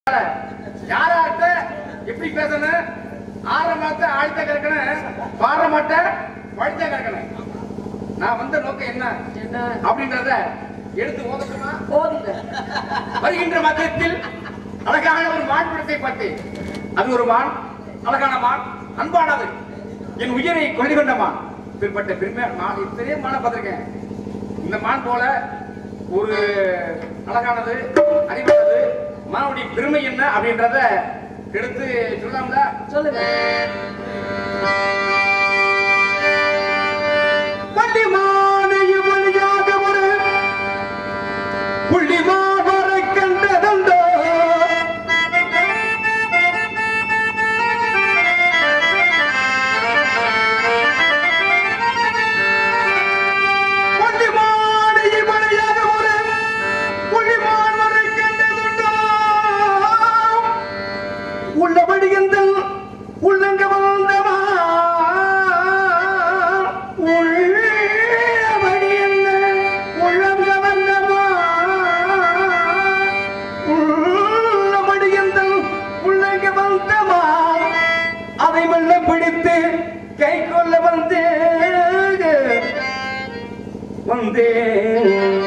யாராட்ட எப்படி பேசணும் ஆரம்பத்தை ஆழ்த்த கிடக்கணும் பாரமாட்ட வழித்த கிடக்கணும் நான் வந்த நோக்கம் என்ன என்ன அப்படின்றத எடுத்து ஓதட்டுமா போதுங்க வருகின்ற மதத்தில் அழகான ஒரு மான் படத்தை பார்த்தேன் அது ஒரு மான் அழகான மான் அன்பானது என் உயிரை கொண்டு கொண்ட மான் பிற்பட்ட பெருமை மான் இத்தனையே மானை பார்த்திருக்கேன் இந்த மான் போல ஒரு அழகானது அறிவானது மானுடைய பெருமை என்ன அப்படின்றத எடுத்து சொல்லலாம்ல சொல்லுங்க வள்ளிமானை வழியாக ஒரு புள்ளிமான் வரை கண்டதுண்டோ வள்ளிமானை வழியாக ஒரு புள்ளிமான் வரை கண்டதுண்டோ உள்ளபடி எந்த உள்ளங்க வந்தவா உள்ளபடி என்ன உள்ளங்க வந்தவா உள்ளபடி எந்த உள்ளங்க வந்தவா அதை மெல்ல பிடித்து கை கொள்ள வந்து வந்தேன்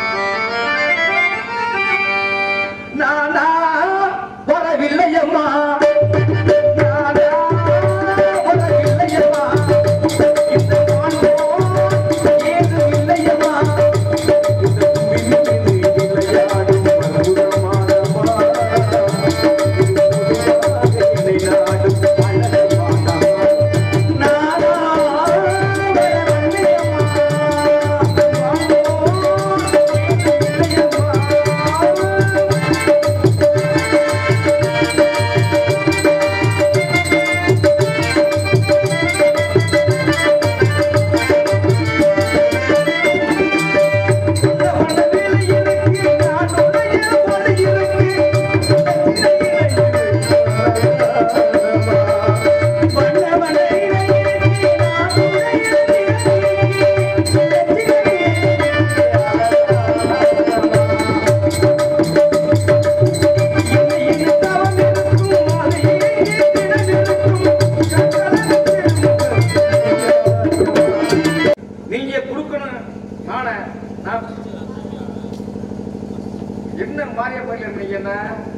நானா வரவில்லையம்மா நானா வரவில்லையம்மா இந்த வாழ்வோ ஏதும் இல்லையம்மா இந்த பூமியில் விளையாடும் மலர்மானமா. என்னை நாடும் அழகமானமா. நானா வரவில்லையம்மா. வாழ்வோ ஏதும் இல்லையம்மா. நீங்க கொடுக்கணும் நானே நான் என்ன மாறிய பயில இருந்தீங்க என்ன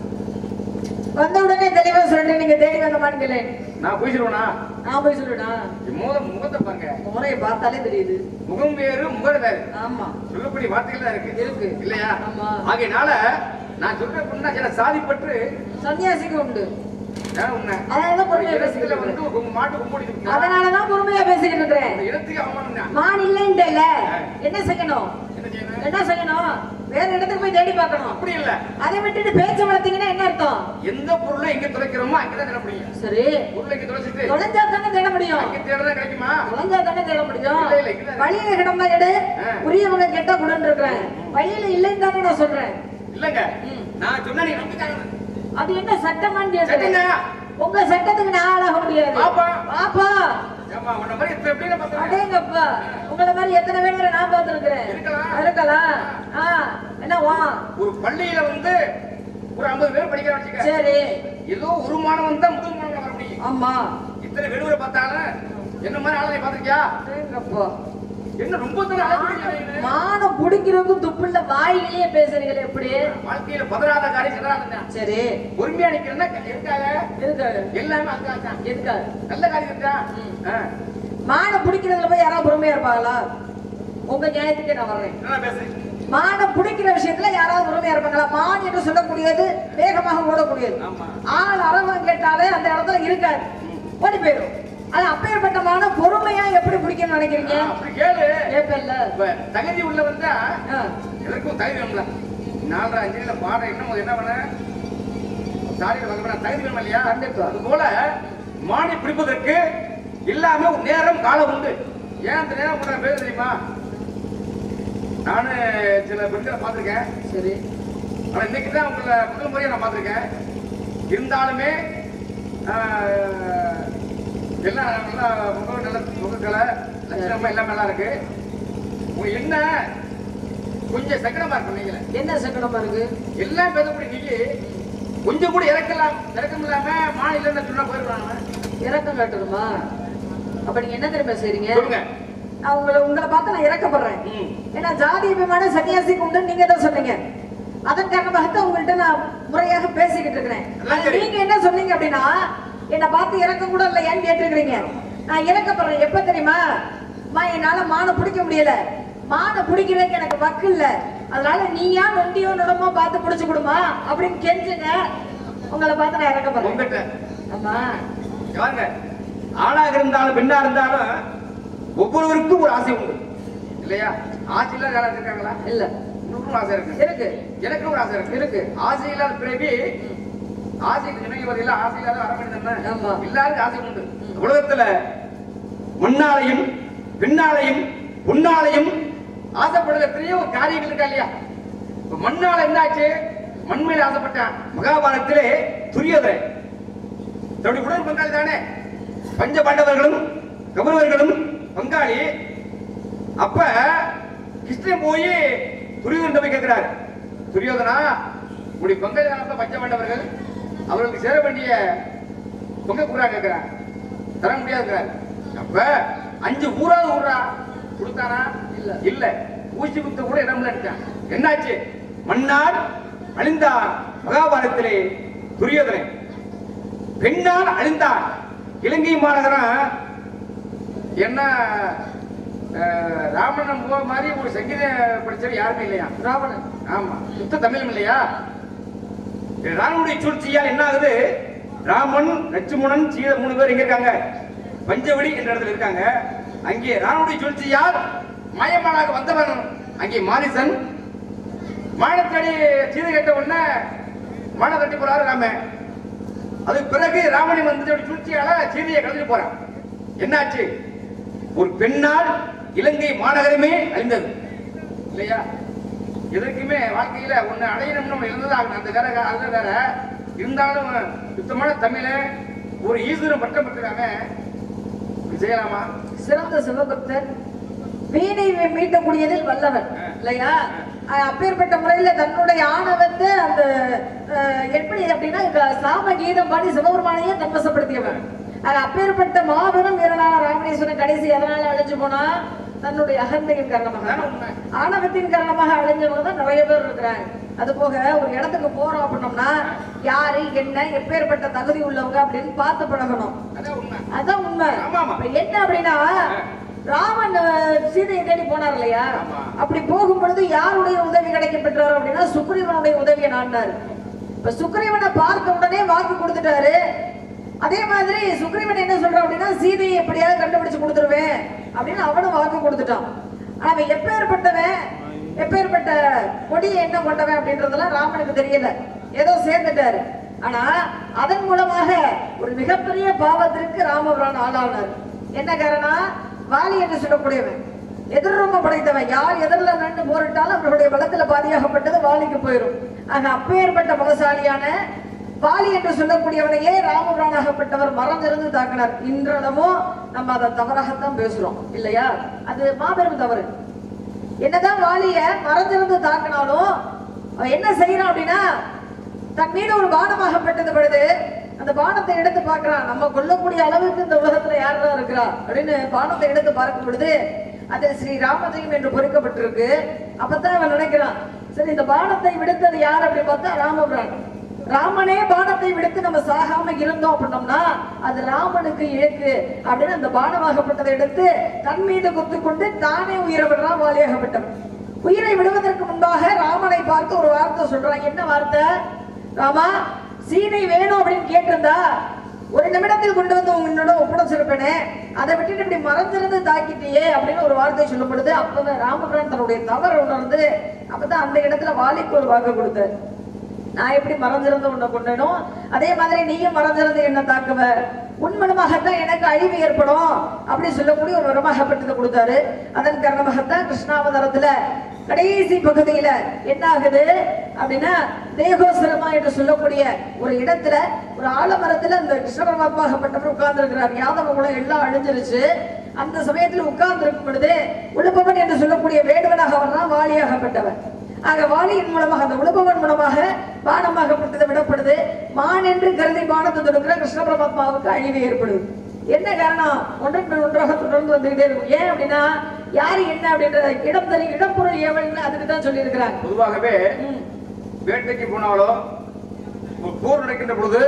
வந்த உடனே தெளிவா சொல்றேன் நீங்க தேடி வந்த மாட்டீங்களே நான் போய் சொல்லுவேனா நான் போய் சொல்லுடா முக முகத்தை பாருங்க முறையை பார்த்தாலே தெரியுது முகம் வேறு முகம் வேறு ஆமா சொல்லப்படி வார்த்தைகள் தான் இருக்கு இருக்கு. இல்லையா ஆமா. ஆகையினால நான் சொல்ற பொண்ணா சில சாதி பற்று சன்னியாசிக்கு உண்டு ஏன் உண்மை அதனாலதான் பொறுமையா இடத்துல பேசிக்கிட்டு வந்து உங்க மாட்டு கும்பிடி அதனாலதான் பொறுமையா பேசிக்கிட்டு இருக்கிறேன் அந்த இடத்துக்கு அவமானம் தான். மான் இல்லைன்றல என்ன செய்யணும் என்ன செய்யணும் என்ன செய்யணும் வேற இடத்துக்கு போய் தேடி பார்க்கணும் அப்படி இல்ல அதை விட்டுட்டு பேச்சு வளர்த்தீங்கன்னா என்ன அர்த்தம் எந்த பொருளை எங்க தொலைக்கிறோமோ அங்கதான் தேட முடியும் சரி பொருளை இங்க தொலைச்சிட்டு தொலைஞ்சா தானே தேட முடியும் அங்க தேடுறதா கிடைக்குமா தொலைஞ்சா தானே தேட முடியும் இல்ல, இல்ல, இல்ல. வழியில கிடந்தா எடு ஆ. உரியவங்க கெட்ட குடன்னு இருக்கிறேன் வழியில இல்லைன்னு தானே நான் சொல்றேன் இல்லங்க ம். நான் சொன்னா நீ நம்பிட்டாங்க அது என்ன சட்டமான்னு சட்டங்க. கேட்கிறேன் உங்க சட்டத்துக்கு நான் ஆளாக முடியாது பாப்பா. பாப்பா ஏமா உன்ன மாதிரி இப்ப எப்படி நான் பார்த்தேன் அடேங்கப்பா உங்களை மாதிரி எத்தனை பேர் நான் பார்த்துருக்கிறேன் இருக்கலாம். இருக்கலாம் ஆ என்ன வா ஒரு பள்ளியில வந்து ஒரு 50 பேர் படிக்க வச்சுக்க சரி ஏதோ ஒரு மாணவன் தான் முதல் மாணவன் வர முடியும் ஆமா இத்தனை வெளியூரை பார்த்தாலும் என்ன மாதிரி ஆளுநை பார்த்திருக்கியா அடேங்கப்பா என்ன ரொம்ப தூரம் அழைச்சிருக்கீங்க மானம் புடிக்கிறவங்க துப்புள்ள வாயிலேயே பேசுறீங்களே எப்படி வாழ்க்கையில பதறாத காரியம் சிதறாத சரி பொறுமையா நிக்கிறேன்னா எதுக்காக எதுக்காக எல்லாமே அதுக்காக தான் எதுக்காக நல்ல காரியம் தான் ம். ஆ. மானம் பிடிக்கிறதுல போய் யாராவது பொறுமையா இருப்பாங்களா உங்க நியாயத்துக்கே நான் வர்றேன் நல்லா பேசு மானம் பிடிக்கிற விஷயத்துல யாராவது பொறுமையா இருப்பாங்களா மான் என்று சொல்லக்கூடியது வேகமாக ஓடக்கூடியது ஆமா. ஆள் அரவம் கேட்டாலே அந்த இடத்துல இருக்காது ஓடி போயிடும் அது அப்பேற்பட்ட மானம் பொறுமையா எப்படி பிடிக்கணும்னு நினைக்கிறீங்க ஆ, அப்படி கேளு ஏப்பல்ல இப்ப தகுதி உள்ளவன் தான் ஆ, எதற்கும் தகுதி வேணும்ல நாலரை அஞ்சுல பாடம் என்ன முதல்ல என்ன பண்ண சாரியில் வாங்க தகுதி வேணும் இல்லையா கண்டிப்பா. அது போல மானை பிடிப்பதற்கு எல்லாமே ஒரு நேரம் காலம் உண்டு ஏன் அந்த நேரம் உங்களை பேர் தெரியுமா நானு சில பெண்களை பார்த்திருக்கேன் சரி ஆனா இன்னைக்கு தான் உங்களை முதல் முறையா நான் பார்த்திருக்கேன் இருந்தாலுமே ஆஹ், எல்லாம் நல்லா முகம் நல்ல முகக்கலை லட்சணமா எல்லாம் நல்லா இருக்கு உங்க என்ன கொஞ்சம் சங்கடமா இருக்கும் நீங்களே என்ன சங்கடமா இருக்கு எல்லாம் பேசக்கூடிய நீங்க கொஞ்சம் கூட இறக்கலாம் இறக்கம் இல்லாம மான் இல்லைன்னு சொன்னா போயிடுறாங்க இறக்கம் காட்டணுமா அப்ப நீங்க என்ன தெரியுமா செய்றீங்க சொல்லுங்க நான் உங்களை உங்களை பார்த்து நான் இறக்கப்படுறேன் ம். ஏன்னா ஜாதி அபிமான சன்னியாசிக்கு உண்டு நீங்க தான் சொன்னீங்க அதன் காரணமாகத்தான் உங்கள்கிட்ட நான் முறையாக பேசிக்கிட்டு இருக்கிறேன் எல்லாம் சரி. நீங்க என்ன சொன்னீங்க அப்படின்னா என்னை பார்த்து இறக்க கூட இல்லை ஏன்னு கேட்டிருக்கிறீங்க நான் இறக்கப்படுறேன் எப்ப தெரியுமா அம்மா என்னால மானை பிடிக்க முடியல மானை பிடிக்கிறதுக்கு எனக்கு வக்கு இல்ல அதனால நீயா நொண்டியோ நுடமோ பார்த்து பிடிச்சு கொடுமா அப்படின்னு கெஞ்சுங்க உங்களை பார்த்து நான் இறக்கப்படுறேன் உங்ககிட்ட ஆமா பாருங்க ஆணாக இருந்தாலும் பெண்ணா இருந்தாலும் ஒவ்வொருவருக்கும் ஒரு ஆசை உண்டு இல்லையா ஆசை இல்லாத யாராவது இருக்காங்களா இல்ல உங்களுக்கும் ஆசை இருக்கு இருக்கு எனக்கு ஒரு ஆசை இருக்கு இருக்கு. ஆசை இல்லாத பிறவி ஆசைக்கு இணங்கி பதில ஆசை இல்லாத அரமணி ஆமா. தானே எல்லாருக்கும் ஆசை உண்டு உலகத்துல மண்ணாலையும் பெண்ணாலையும் பொன்னாலையும் ஆசைப்படுற எத்தனையோ காரியங்கள் இருக்கா இல்லையா இப்ப மண்ணால என்னாச்சு மண் மேல ஆசைப்பட்டான் மகாபாரதத்திலே துரியோதரன் தன்னுடைய உடல் பங்காளி தானே பஞ்ச பாண்டவர்களும் கௌரவர்களும் பங்காளி அப்ப கிருஷ்ணன் போய் துரியோதன போய் கேட்கிறார் துரியோதனா உடைய பங்காளி தானே பஞ்ச பாண்டவர்கள் அவர்களுக்கு சேர வேண்டிய பொங்க குரா கேட்கிறார் தர முடியாதுங்கிறார் அப்ப அஞ்சு ஊராவது ஊரா கொடுத்தானா இல்ல. இல்ல ஊசி குத்த கூட இடம் அடிச்சான் என்னாச்சு மன்னார் அழிந்தார் மகாபாரதத்திலே துரியோதனன் பெண்ணால் அழிந்தார் இலங்கை மாநகரம் என்ன அஹ், ராவணன் போக மாதிரி ஒரு சங்கீத படிச்சவர் யாருமே இல்லையா ராவணன் ஆமா சுத்த தமிழும் இல்லையா ராமனுடைய சூழ்ச்சியால் என்ன ஆகுது ராமன் லட்சுமணன் சீத மூணு பேர் எங்க இருக்காங்க பஞ்சவடி என்ற இடத்துல இருக்காங்க அங்கே ராமனுடைய சூழ்ச்சியால் மாயமானாக வந்தவன் அங்கே மாரிசன் மானத்தடி சீதை கேட்ட உடனே மான தட்டி போறாரு ராம அதுக்கு பிறகு ராமணி வந்து சூழ்ச்சியால சீதையை கலந்துட்டு போறான் என்னாச்சு ஒரு பெண்ணால் இலங்கை மாநகரமே அழிந்தது இல்லையா எதற்குமே வாழ்க்கையில ஒண்ணு அடையணும்னு ஒண்ணு இருந்தது ஆகணும் அந்த வேற அது வேற இருந்தாலும் சுத்தமான தமிழ ஒரு ஈஸ்வரன் பட்டம் பெற்றிருக்காங்க இப்படி செய்யலாமா சிறந்த சிவபக்தர் வீணை மீட்டக்கூடியதில் வல்லவன் இல்லையா அஹ் அப்பேற்பட்ட முறையில தன்னுடைய ஆணவத்தை அந்த அஹ், எப்படி அப்படின்னா க- சாம கீதம் பாடி சிவபெருமானையே தன்வசப்படுத்தியவன் அஹ் அப்பேற்பட்ட மாபெரும் வீரனான ராமேஸ்வரன் கடைசி எதனால அழிஞ்சு போனா தன்னுடைய அகந்தையின் காரணமாக அதான உண்மை. ஆணவத்தின் காரணமாக அழிஞ்சவங்க தான் நிறைய பேர் இருக்கிறாங்க அது போக ஒரு இடத்துக்கு போறோம் அப்படின்னோம்னா யாரு என்ன எப்பேற்பட்ட தகுதி உள்ளவங்க அப்படின்னு பார்த்து பழகணும் அதான் உண்மை அதான் உண்மை ஆமா, ஆமா. இப்ப என்ன அப்படின்னா ராமன் அஹ், சீதையை தேடி போனார் இல்லையா ஆமா. அப்படி போகும் பொழுது யாருடைய உதவி கிடைக்க பெற்றார் அப்படின்னா சுக்ரீவனுடைய உதவியை நாடினார் இப்ப சுக்ரீவனை பார்த்த உடனே வாக்கு கொடுத்துட்டாரு அதே மாதிரி சுக்ரீவன் என்ன சொல்றான் அப்படின்னா சீதையை எப்படியாவது கண்டுபிடிச்சு கொடுத்துருவேன் அப்படின்னு அவனும் வாக்கு கொடுத்துட்டான் ஆனா அவன் எப்பேற்பட்டவன் எப்பேற்பட்ட கொடிய எண்ணம் கொண்டவன் அப்படின்றதெல்லாம் ராமனுக்கு தெரியல ஏதோ சேர்ந்துட்டாரு ஆனா அதன் மூலமாக ஒரு மிகப்பெரிய பாவத்திற்கு ராமபுரான் ஆளானார் என்ன காரணம் வாலி என்று சொல்லக்கூடியவன் எதிர்ரூபம் படைத்தவன் யார் எதிரில் நின்று போரிட்டாலும் அவர்களுடைய பலத்துல பாதியாகப்பட்டது வாலிக்கு போயிடும் ஆக அப்பேற்பட்ட பலசாலியான வாலி என்று சொல்லக்கூடியவனையே ராமபுரானாகப்பட்டவர் மறந்திருந்து தாக்கினார் இன்றளவும் நம்ம அதை தவறாகத்தான் பேசுறோம் இல்லையா அது மாபெரும் தவறு என்னதான் வாலிய மறந்திருந்து தாக்கினாலும் அவன் என்ன செய்யறான் அப்படின்னா தன் மீது ஒரு பானமாகப்பட்டது படுது அந்த பானத்தை எடுத்து பார்க்கறான் நம்ம கொல்லக்கூடிய அளவுக்கு இந்த உலகத்துல யாருதான் இருக்கிறா அப்படின்னு பானத்தை எடுத்து பார்க்கும் பொழுது அது ஸ்ரீ ராமஜெயம் என்று பொறிக்கப்பட்டிருக்கு அப்பதான் அவன் நினைக்கிறான் சரி இந்த பானத்தை விடுத்தது யார் அப்படின்னு பார்த்தா ராமபுரான் ராமனே பானத்தை விடுத்து நம்ம சாகாம இருந்தோம் அப்படின்னோம்னா அது ராமனுக்கு இழக்கு அப்படின்னு அந்த பானமாகப்பட்டதை எடுத்து தன் மீது குத்து கொண்டு தானே உயிரை விடுறான் வாலியாகப்பட்டவன் உயிரை விடுவதற்கு முன்பாக ராமனை பார்த்து ஒரு வார்த்தை சொல்றான் என்ன வார்த்தை ராமா சீதை வேணும் அப்படின்னு கேட்டிருந்தா ஒரு நிமிடத்தில் கொண்டு வந்து உன்னோட ஒப்படைச்சிருப்பேனே அதை விட்டுட்டு இப்படி மறைஞ்சிருந்து தாக்கிட்டியே அப்படின்னு ஒரு வார்த்தை சொல்லும் பொழுது அப்பதான் ராமபிரான் தன்னுடைய தவறை உணர்ந்து அப்பதான் அந்த இடத்துல வாலிக்கு ஒரு வாக்கு கொடுத்தார் நான் எப்படி மறந்திருந்து உன்னை கொண்டேனோ அதே மாதிரி நீயும் மறந்திருந்து என்ன தாக்குவ உண்மனமாகத்தான் எனக்கு அழிவு ஏற்படும் அப்படி சொல்லக்கூடிய ஒரு வரமாகப்பட்டது கொடுத்தாரு அதன் காரணமாகத்தான் கிருஷ்ணாவதாரத்துல கடைசி பகுதியில என்ன ஆகுது அப்படின்னா தேகோசரமா என்று சொல்லக்கூடிய ஒரு இடத்துல ஒரு ஆலமரத்துல அந்த கிருஷ்ண பரமாத்மாகப்பட்டவர் உட்கார்ந்து இருக்கிறார் யாதவ குலம் எல்லாம் அழிஞ்சிருச்சு அந்த சமயத்துல உட்கார்ந்து இருக்கும் பொழுது உடுப்பவன் என்று சொல்லக்கூடிய வேடுவனாக வர்றான் வாலியாகப்பட்டவன் ஆக வாலியின் மூலமாக அந்த உழுபவன் மூலமாக பானமாகப்பட்டது விடப்படுது மான் என்று கருதி பானத்தை தொடுக்கிற கிருஷ்ண பரமாத்மாவுக்கு அழிவு ஏற்படுது என்ன காரணம் ஒன்றன் பின் ஒன்றாக தொடர்ந்து வந்துகிட்டே இருக்கும் ஏன் அப்படின்னா யாரு என்ன அப்படின்ற இடம் தனி இடம்பொருள் ஏவல்னு அதுக்கு தான் சொல்லியிருக்கிறாங்க பொதுவாகவே ம். வேட்டைக்கு போனாலோ ஒரு போர் நடக்கின்ற பொழுது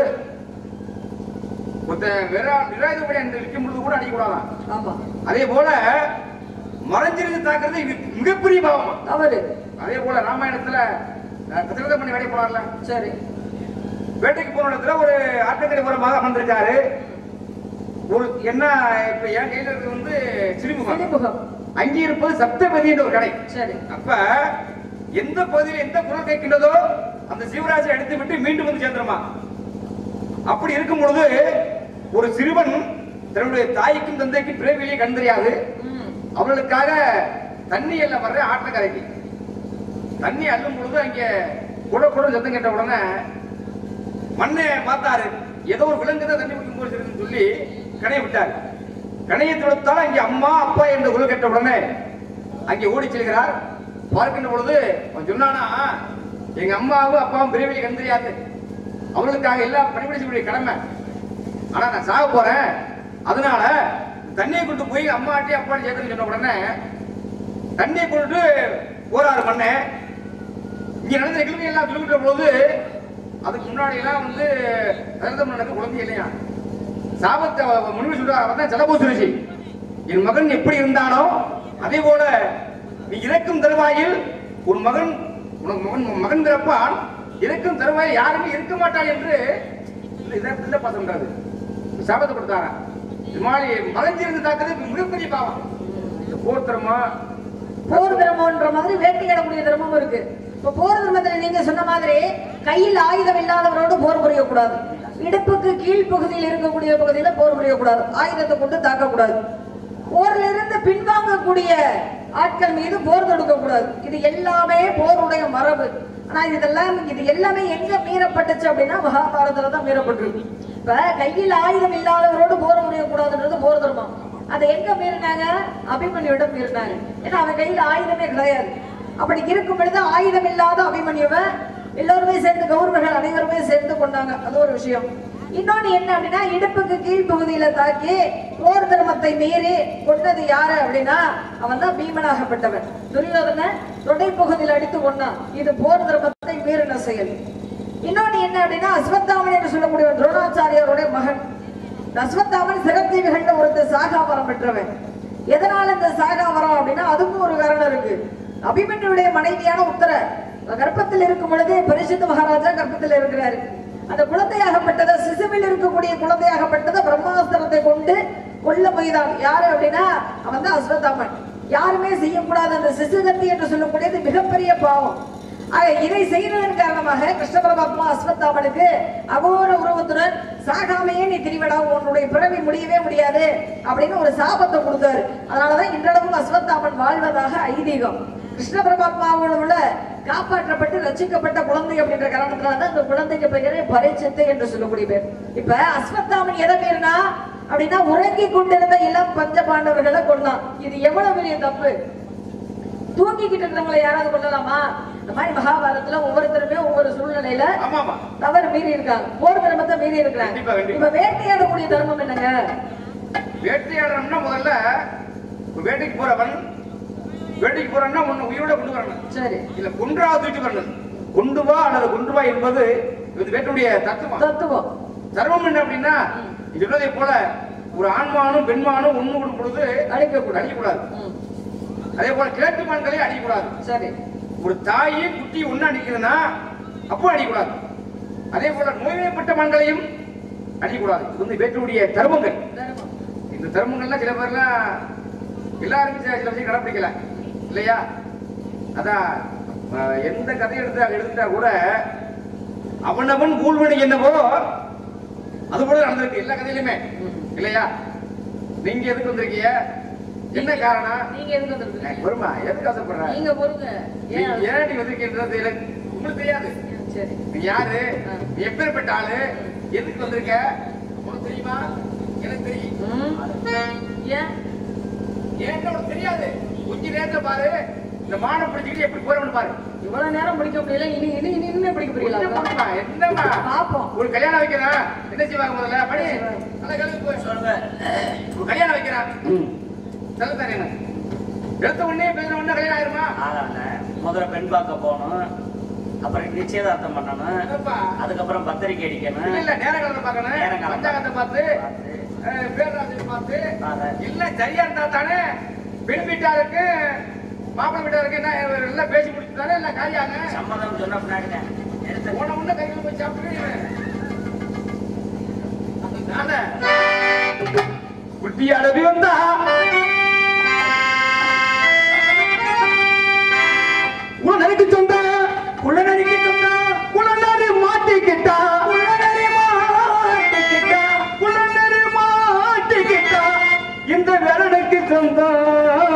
ஒருத்தன் விரா- விராயுதப்படி அந்த இருக்கும் பொழுது கூட அடிக்கூடாதான் ஆமா அதே போல மறைஞ்சிருந்து தாக்குறது இது மிகப்பெரிய பாவம் தவறு அதே போல ராமாயணத்துல அஹ், தசரத பண்ணி வேலை போனார்ல சரி வேட்டைக்கு போன இடத்துல ஒரு ஆட்டக்கரை புறமாக அமர்ந்திருக்காரு ஒரு என்ன இப்ப என் கையில இருக்கிறது வந்து சிறுமுகம் சிறுமுகம் அங்கே இருப்பது சப்தபதி என்ற ஒரு கடை சரி அப்ப எந்த பகுதியில் எந்த குரல் கேட்கின்றதோ அந்த சிவராஜை எடுத்து விட்டு மீண்டும் வந்து சேர்ந்துருமா அப்படி இருக்கும் பொழுது ஒரு சிறுவன் தன்னுடைய தாய்க்கும் தந்தைக்கும் பிறவிலேயே கண் தெரியாது ம். அவர்களுக்காக தண்ணி எல்லாம் வர்ற ஆற்றக்கரைக்கு தண்ணி அள்ளும் பொழுது அங்கே குட குட சத்தம் கேட்ட உடனே மண்ணை பார்த்தாரு ஏதோ ஒரு விலங்கு தான் தண்ணி குடிக்கும் போது இருக்குன்னு சொல்லி கணையை விட்டார் கணையை தொடுத்தால் அங்கே அம்மா அப்பா என்ற குரல் கேட்ட உடனே அங்கே ஓடி செல்கிறார் பார்க்கின்ற பொழுது அவன் சொன்னானா எங்க அம்மாவும் அப்பாவும் பிரிவில் கண் தெரியாது அவர்களுக்காக எல்லாம் பணிபுரி செய்ய கடமை ஆனா நான் சாக போறேன் அதனால தண்ணியை கொண்டு போய் அம்மாட்டி அப்பாட்டி சேர்த்துன்னு சொன்ன உடனே தண்ணியை கொண்டு போறாரு மண்ணே இங்க நடந்த நிகழ்வு எல்லாம் சொல்லிக்கிட்ட பொழுது அதுக்கு முன்னாடி எல்லாம் வந்து தரதம் நடக்க குழந்தை இல்லையா சாபத்தை அவ முன்னுக்கு சொல்றாரு அவன் தான் ஜலபூசுரிசி என் மகன் எப்படி இருந்தானோ அதே போல நீ இறக்கும் தருவாயில் உன் மகன் உனக்கு மகன் மகன் பிறப்பான் இறக்கும் தருவாயில் யாருமே இருக்க மாட்டாள் என்று இதை பிள்ளை பசங்கிறது சாபத்தை கொடுத்தாரா இமாலி மறைஞ்சிருந்து தாக்குறது மிகப்பெரிய பாவம் இந்த போர் தரமா போர் திரமம்ன்ற மாதிரி வேட்டையாடக்கூடிய திரமம் இருக்கு இப்ப போர் திரமத்துல நீங்க சொன்ன மாதிரி கையில் ஆயுதம் இல்லாதவரோடு போர் புரியக்கூடாது இடுப்புக்கு கீழ் பகுதியில் இருக்கக்கூடிய பகுதியில போர் புரியக்கூடாது ஆயுதத்தை கொண்டு தாக்கக்கூடாது போர்ல இருந்து பின்வாங்கக்கூடிய ஆட்கள் மீது போர் தொடுக்க கூடாது இது எல்லாமே போருடைய மரபு ஆனா இதெல்லாம் இது எல்லாமே எங்க மீறப்பட்டுச்சு அப்படின்னா மகாபாரதத்துல தான் மீறப்பட்டிருக்கு இப்ப கையில் ஆயுதம் இல்லாதவரோடு போர் புரியக்கூடாதுன்றது போர் தர்மம் அதை எங்க மீறினாங்க அபிமன்யுவிடம் மீறினாங்க ஏன்னா அவன் கையில ஆயுதமே கிடையாது அப்படி இருக்கும் பொழுது ஆயுதம் இல்லாத அபிமன்யுவை எல்லோருமே சேர்ந்து கௌரவர்கள் அனைவருமே சேர்ந்து கொண்டாங்க அது ஒரு விஷயம் இன்னொன்னு என்ன அப்படின்னா இடுப்புக்கு கீழ்ப்பகுதியில தாக்கி போர் தர்மத்தை மீறி கொண்டது யாரு அப்படின்னா அவன் தான் பீமனாகப்பட்டவன் துரியோதன தொடை பகுதியில் அடித்து கொண்டான் இது போர் தர்மத்தை மீறின செயல் இன்னொன்னு என்ன அப்படின்னா அஸ்வத்தாமன் என்று சொல்லக்கூடிய துரோணாச்சாரியாருடைய மகன் அஸ்வத்தாமன் சிரஞ்சீவிகள்ல ஒருத்தர் சாகாவரம் பெற்றவன் எதனால இந்த சாகாவரம் அப்படின்னா அதுக்கும் ஒரு காரணம் இருக்கு அபிமன்யுடைய மனைவியான உத்தர கர்ப்பத்தில் இருக்கும் பொழுதே பரிசுத்த மகாராஜா கர்ப்பத்தில் இருக்கிறாரு அந்த குழந்தையாகப்பட்டதை சிசுவில் இருக்கக்கூடிய குழந்தையாகப்பட்டதை பிரம்மாஸ்திரத்தை கொண்டு கொல்ல போய்தான் யாரு அப்படின்னா அவன் தான் அஸ்வத்தாமன் யாருமே செய்யக்கூடாத அந்த சிசுகத்தி என்று சொல்லக்கூடியது மிகப்பெரிய பாவம் ஆக இதை செய்ததன் காரணமாக கிருஷ்ண பரமாத்மா அஸ்வத்தாமனுக்கு அகோர உருவத்துடன் சாகாமையே நீ திரிவடா உன்னுடைய பிறவி முடியவே முடியாது அப்படின்னு ஒரு சாபத்தை கொடுத்தாரு அதனாலதான் இன்றளவும் அஸ்வத்தாமன் வாழ்வதாக ஐதீகம் கிருஷ்ண பரமாத்மாவோட உள்ள காப்பாற்றப்பட்டு ரட்சிக்கப்பட்ட குழந்தை அப்படின்ற காரணத்தினால தான் அந்த குழந்தைக்கு பெயரே பரிச்சித்து என்று சொல்லக்கூடிய பேர் இப்ப அஸ்வத்தாமன் எதை மீறினா அப்படின்னா உறங்கி கொண்டிருந்த இளம் பஞ்ச பாண்டவர்களை கொண்டான் இது எவ்வளவு பெரிய தப்பு தூங்கிக்கிட்டு இருந்தவங்களை யாராவது கொள்ளலாமா இந்த மாதிரி மகாபாரதத்துல ஒவ்வொருத்தருமே ஒவ்வொரு சூழ்நிலையில ஆமா ஆமா தவறு மீறி இருக்காங்க போர் தர்மத்தை மீறி இருக்கிறாங்க கண்டிப்பா, கண்டிப்பா. இப்ப வேட்டையாடக்கூடிய தர்மம் என்னங்க வேட்டையாடுறோம்னா முதல்ல ஒரு வேட்டைக்கு போறவன் வேட்டைக்கு போறான்னா உன்னை உயிரோட கொண்டு வரணும் சரி இல்ல குன்றா தூக்கி வரணும் கொண்டு வா அல்லது கொண்டு வா என்பது இது வேட்டையுடைய தத்துவம் தத்துவம் தர்மம் என்ன அப்படின்னா இது சொன்னதை போல ஒரு ஆண்மானும் பெண்மானும் ஒண்ணு கொடுக்கும் பொழுது அழிக்கக்கூடாது. அடிக்கக்கூடாது ம், அதே போல கிழட்டு மான்களையும் அடிக்கக்கூடாது சரி ஒரு தாயி குட்டி ஒண்ணு அடிக்குதுன்னா அப்போ அடிக்கக்கூடாது அதே போல நோய்வாய்ப்பட்ட மான்களையும் அடிக்கக்கூடாது இது வந்து வேட்டையுடைய தர்மங்கள் தர்மம் இந்த தர்மங்கள்லாம் சில பேர்லாம் எல்லாருமே சில சில விஷயம் கடைப்பிடிக்கல இல்லையா அதான் அஹ், எந்த கதை எடுத்தா எடுத்துட்டா கூட அவனவன் ஊழ்வனை என்னவோ அது போல நடந்திருக்கு எல்லா கதையிலுமே இல்லையா நீங்க எதுக்கு வந்திருக்கீங்க என்ன காரணம் நீங்க எதுக்கு வந்திருக்கீங்க ஏய், வருமா எதுக்கு ஆசைப்படுற நீங்க பொறுங்க நீ ஏன் ஏன் நீ வந்திருக்கின்றது எனக்கு உங்களுக்கு தெரியாது சரி நீ யாரு நீ எப்பேற்பட்ட ஆளு எதுக்கு வந்திருக்க உனக்கு தெரியுமா எனக்கு தெரியும் ம், ஏன் ஏன் உனக்கு தெரியாது கொஞ்ச நேரத்துல பாரு இந்த மானை பிடிச்சிக்கிட்டு எப்படி போறவனு பாரு இவ்வளவு நேரம் பிடிக்க முடியல இனி இனி இனி இன்னும் பிடிக்க கொஞ்சம் முடியல பொறுமா, என்னம்மா பாப்போம் ஒரு கல்யாணம் வைக்கிறேன் என்ன செய்வாங்க முதல்ல படி நல்லா கிளம்பி போய் சொல்லுங்க ஒரு கல்யாணம் வைக்கிறேன் ம். சொல்ல தரேன் எடுத்த உடனே பேசுற உடனே கல்யாணம் ஆயிருமா ஆகல முதல்ல பெண் பார்க்க போகணும் அப்புறம் நிச்சயதார்த்தம் பண்ணணும் என்னப்பா? அதுக்கப்புறம் பத்திரிக்கை இல்ல அடிக்கணும் இல்ல நேரங்காலத்தை பார்க்கணும் நேரங்காலம். பஞ்சாங்கத்தை பார்த்து பார்த்து. அஹ், பேரராசியை பார்த்து ஆக. இல்ல சரியா இருந்தா தானே பெண் வீட்டாருக்கு மாப்பிள்ளை வீட்டாருக்கு என்ன எல்லாம் பேசி முடிச்சு தானே எல்லாம் காரியாங்க சம்மதம் சொன்ன பின்னாடி தான். எடுத்து போன உடனே கையில் போய் சாப்பிட்டு நானே குட்டி அடவி வந்தா உனக்கு சொந்த குள்ளநரிக்கு சொந்த குள்ளநரி மாட்டிக்கிட்டா குள்ளநரி மாட்டிக்கிட்டா குள்ளநரி மாட்டிக்கிட்டா இந்த வேலனுக்கு சொந்தம்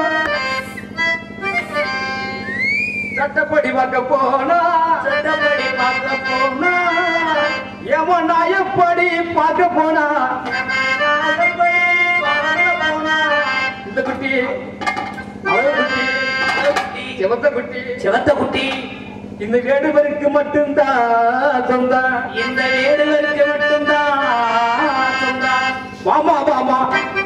சட்டப்படி பார்க்க போனா சட்டப்படி பார்க்க போனா எவன் எப்படி பார்க்க போனா சட்டப்படி பார்க்க போனா இந்த குட்டி அழகு குட்டி குட்டி, சிவத்த குட்டி சிவத்த குட்டி இந்த வேடுவருக்கு மட்டும்தான் சொந்தம் இந்த வேடுகளுக்கு மட்டும்தான் சொந்தம் வாமா வாமா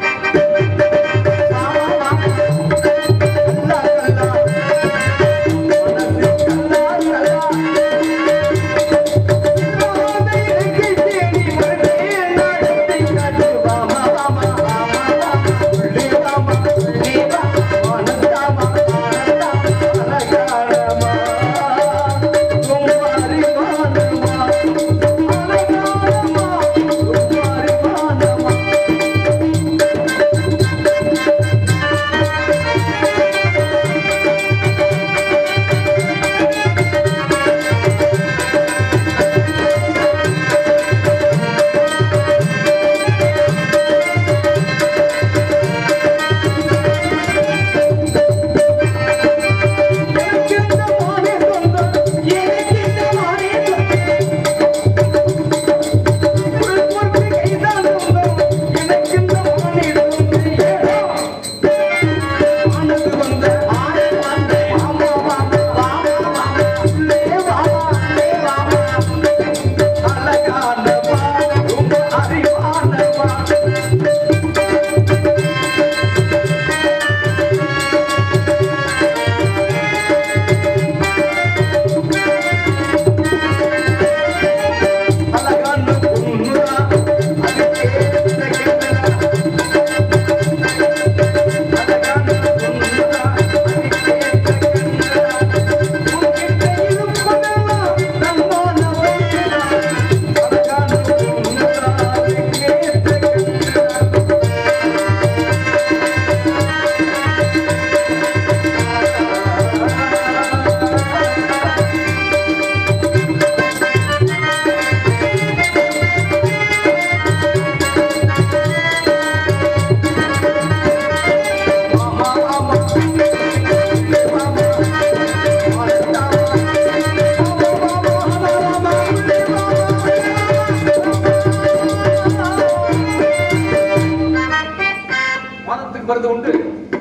வாதத்துக்கு மருந்து உண்டு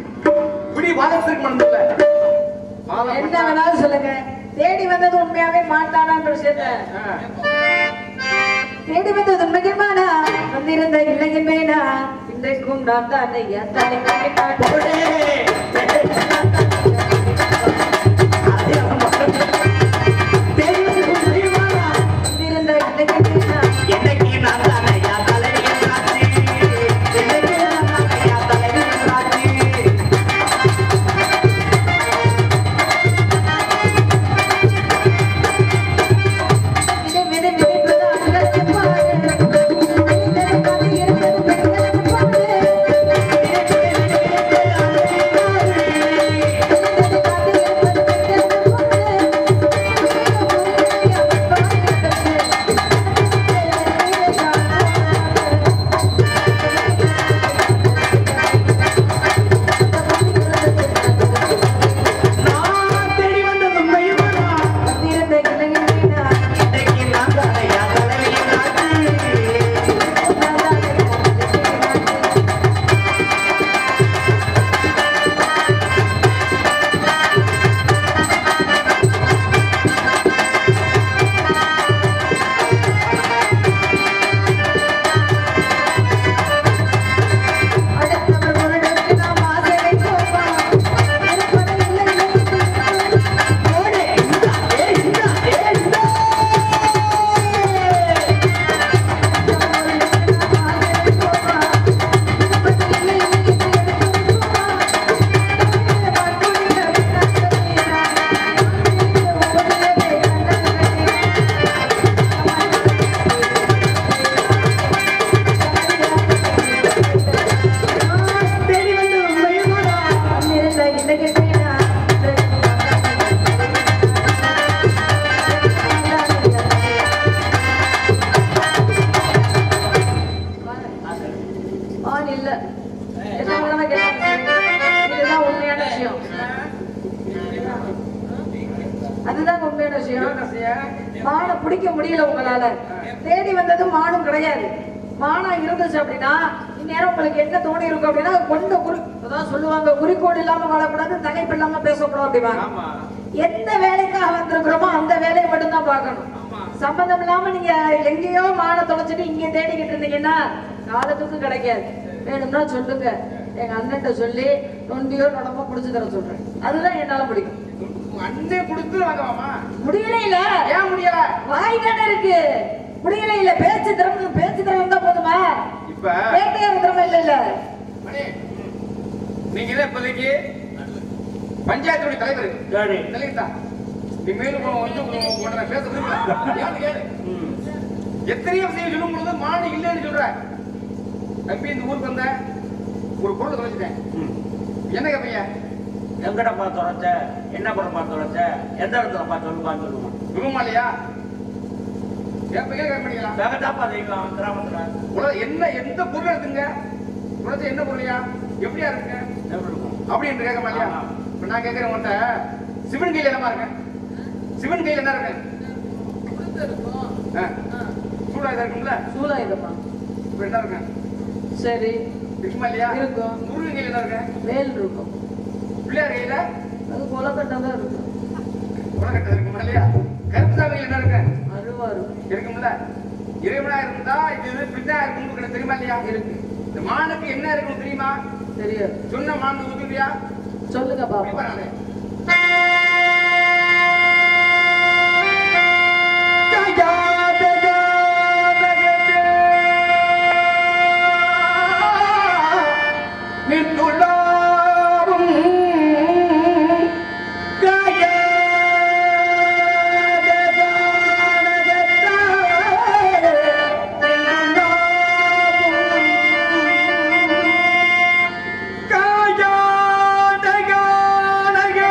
பிடி வாதத்திற்கு மருந்து இல்ல வாதம் என்ன பண்ணா- வேணாலும் சொல்லுங்க தேடி வந்தது உண்மையாவே மாட்டானான்ற விஷயத்த ஆ. தேடி வந்தது உண்மைக்குமானா வந்திருந்த இல்லைக்குமேனா இன்றைக்கும் நான் தான் ஐயா தலை போடு தேடி வந்தது உண்மைக்குமானா வந்திருந்த இல்லைக்குமேனா என்னைக்கு நான் தானே ஐயா தலைவியின் ராசி என்னைக்கு நான் தானே ஐயா தலைவியின் ராசி விதை விதை விதைப்பது அகலத்து பாரு விதைத்தது கதை இருந்தது பெண்களுக்கு பாரு மானை பிடிக்க முடியல உங்களால தேடி வந்ததும் மானும் கிடையாது மானா இருந்துச்சு அப்படின்னா இந்நேரம் உங்களுக்கு என்ன தோணி இருக்கும் அப்படின்னா கொண்ட குறி அதான் சொல்லுவாங்க குறிக்கோள் இல்லாம வாழக்கூடாது தகைப்பு இல்லாம பேசக்கூடாது அப்படிவாங்க ஆமா எந்த வேலைக்காக வந்திருக்கிறோமோ அந்த வேலையை மட்டும்தான் பார்க்கணும் சம்பந்தம் இல்லாம நீங்க எங்கேயோ மான தொலைச்சிட்டு இங்க தேடிக்கிட்டு இருந்தீங்கன்னா காலத்துக்கு கிடைக்காது வேணும்னா சொல்லுங்க எங்க அண்ணன்ட்ட சொல்லி நொண்டியோ நடமோ முடிச்சு தர சொல்றேன் அதுதான் என்னால முடியும் உங்க அண்ணே கொடுத்து வாங்கவாமா முடியல இல்ல ஏன் முடியல வாய் தானே இருக்கு முடியல இல்ல பேச்சு திறமை பேச்சு திறமை இருந்தா போதுமா இப்ப வேட்டையார திறமை இல்ல இல்ல மணி நீங்க தான் இப்போதைக்கு பஞ்சாயத்துடைய தலைவர் சரி தலைவர் தான் நீ மேலும் வந்து உடனே பேச விரும்பல ஏன்னு கேளு ம். எத்தனையோ விஷயம் சொல்லும் பொழுது மாடு இல்லைன்னு சொல்ற தம்பி இந்த ஊருக்கு வந்த ஒரு பொருள் தொலைச்சிட்டேன் ம். என்ன கேப்பீங்க எங்கட பார்த்து தொலைச்ச என்ன படம் பார்த்து தொலைச்ச எந்த இடத்துல பார்த்து சொல்லுவான்னு சொல்லுவான் விரும்பமா இல்லையா கேட்பீங்க கேட்க மாட்டீங்களா வேகத்தாப்பா செய்வான் கிராமத்துல உலக என்ன எந்த பொருள் எடுத்துங்க உலகத்தை என்ன பொருளையா எப்படியா இருக்குங்க எப்படி இருக்கும் அப்படி என்று கேட்க இல்லையா ஆமா. இப்ப நான் கேட்கிறேன் உன்ட்ட சிவன் கையில என்னமா இருக்கு சிவன் கையில என்ன இருக்கு ஆ. சூடா இதா இருக்கும்ல சூழாயுதமா இப்ப என்ன இருக்கு சரி இருக்குமா இல்லையா இருக்கும். முருகன் கையில என்ன இருக்கு வேல் இருக்கும் பிள்ளையார் கையில அது கொலக்கட்டை தான் இருக்கும் உலகத்தை இருக்குமா இல்லையா கருப்புசாமி கையில என்ன இருக்கு அருவா இருக்கும் இருக்கும்ல இறைவனா இருந்தா இது இது பின்னா இருக்கும் உங்களுக்கு தெரியுமா இல்லையா இருக்கு இந்த மானுக்கு என்ன இருக்கும் தெரியுமா தெரியாது சொன்ன மான் உதவியா சொல்லுங்க பாப்பா காயாத கானக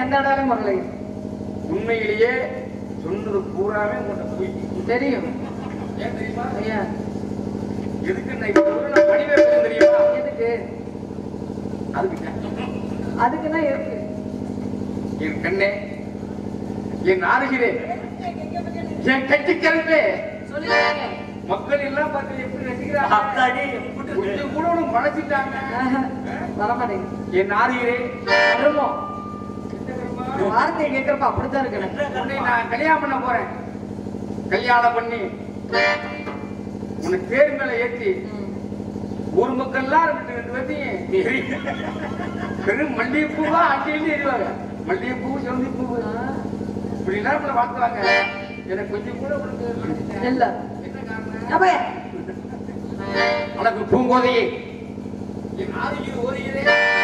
எந்த இடம் வரலை உண்மையிலேயே சொன்னது பூராவே உங்கள்கிட்ட போய் தெரியும் ஏன் தெரியுமா ஐயா எதுக்கு நான் இப்ப சொல்ற பணிவே பெரும் தெரியுமா எதுக்கு அதுக்கு அதுக்குன்னா இருக்கு என் கண்ணே என் ஆறுகிறே என் கட்சிக்கிறே சொல்லுங்க மக்கள் எல்லாம் பார்த்து எப்படி ரசிக்கிறாங்க அத்தாடி கொஞ்சம் கூட உனக்கு மனசிட்டாங்க வரமாட்டேங்குது என் ஆறுகிறே வருமோ வார்த்தையை கேட்கறப்ப அப்படித்தான் இருக்கணும் உன்னை நான் கல்யாணம் பண்ண போறேன் கல்யாணம் பண்ணி உன்னை தேர் மேல ஏத்தி ஒரு மக்கள்லாம் ரெண்டு ரெண்டு பேர்த்தையும் பெரும் மல்லிகைப்பூவா அண்டி எறிவாங்க மல்லிகைப்பூ செவந்தி பூ இப்படி எல்லாம் நம்மளை வாழ்த்துவாங்க எனக்கு கொஞ்சம் கூட உனக்கு மனசில்லை. இல்ல என்ன காரணம் அப்ப உனக்கு பூங்கோதையே என் ஆதியில் ஓதுகிறே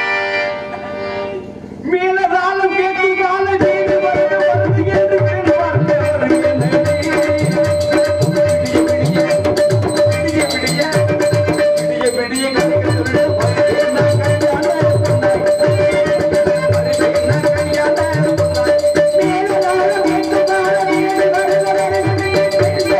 மேலதாலும் கேட்டுதாலும் செய்து வருது வருது என்று வேண்டு பார்த்து வருகிறேன். விடிய விடிய, விடிய விடிய, விடிய கதைகள் சொல்லு, வருகிறேன் நான் கல்யாண பொன்னாய். வருகிறேன் நான் கல்யாண பொன்னாய். மேலதாலும் கேட்டுதாலும் செய்து வருது வருது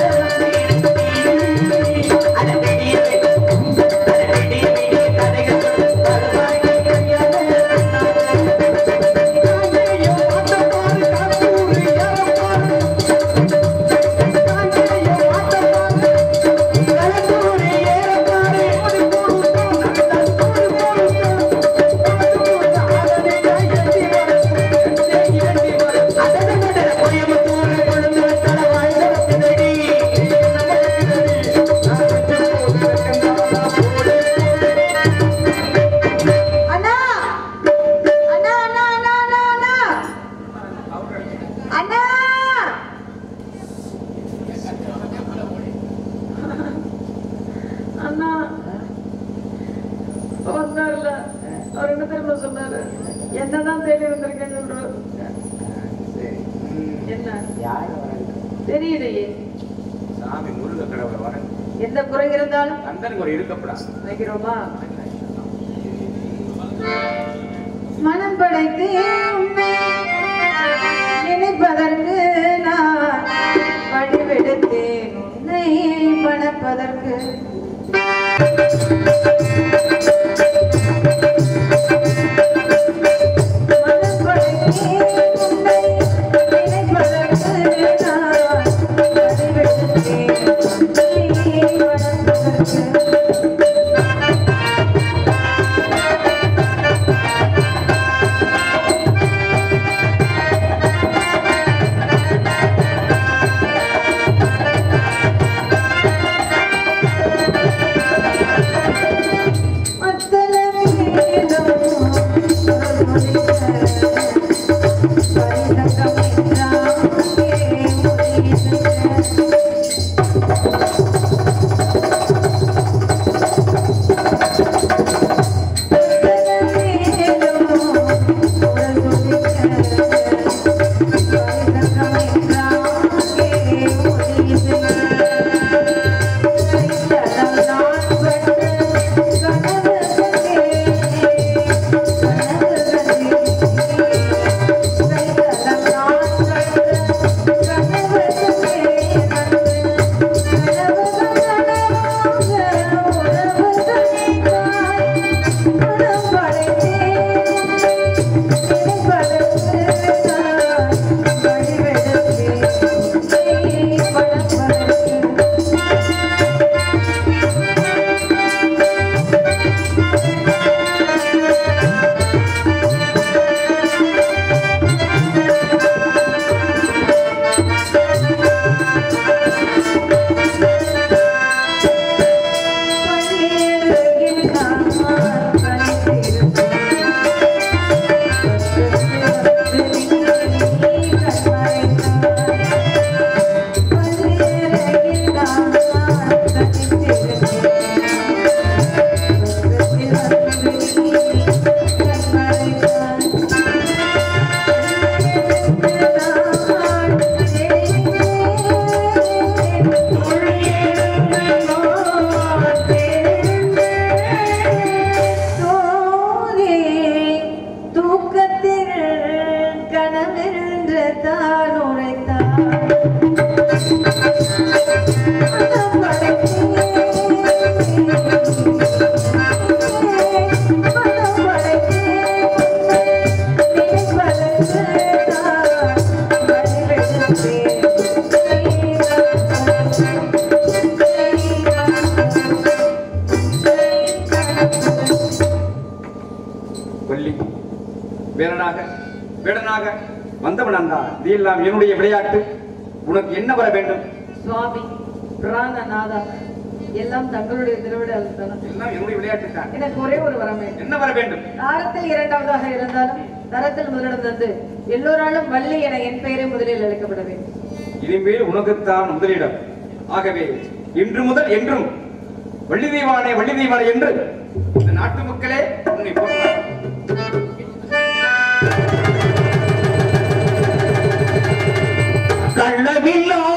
அண்ணா அண்ணா அண்ணா அண்ணா அண்ணா அண்ணா அண்ணா அண்ணா வந்தார்ல அவர் என்ன தெரியுமா சொன்னாரு என்னதான் தேடி வந்திருக்கேன்னு சொல்றாரு என்ன தெரியலையே சாமி முருக கடவுளை வர எந்த குறை இருந்தாலும் கந்தனுக்கு ஒரு இருக்கப்படாது வைக்கிறோமா மனம் படைத்து உன்னை நினைப்பதற்கு நான் வடிவெடுத்தேன் உன்னை மணப்பதற்கு மனம் படைத்து உன்னை நினைப்பதற்கு நான் வடிவெடுத்தேன் உன்னை மணப்பதற்கு தூக்கத்தில் மனிதனாக வேடனாக வந்தவன் அந்த இதெல்லாம் என்னுடைய விளையாட்டு உனக்கு என்ன வர வேண்டும் சுவாமி பிராணநாதா எல்லாம் தங்களுடைய திருவிழாவில் தானே எல்லாம் என்னுடைய விளையாட்டு தான் எனக்கு ஒரே ஒரு வரம் வேண்டும் என்ன வர வேண்டும் தாரத்தில் இரண்டாவதாக இருந்தாலும் தரத்தில் முதலிடம் தந்து எல்லோராலும் வள்ளி என என் பெயரை முதலில் அழைக்கப்பட வேண்டும் இனிமேல் உனக்குத்தான் முதலிடம் ஆகவே இன்று முதல் என்றும் வள்ளி தெய்வானே வள்ளி தெய்வானே என்று இந்த நாட்டு மக்களே உன்னை போற்றுவார்கள். கள்ளவில்லா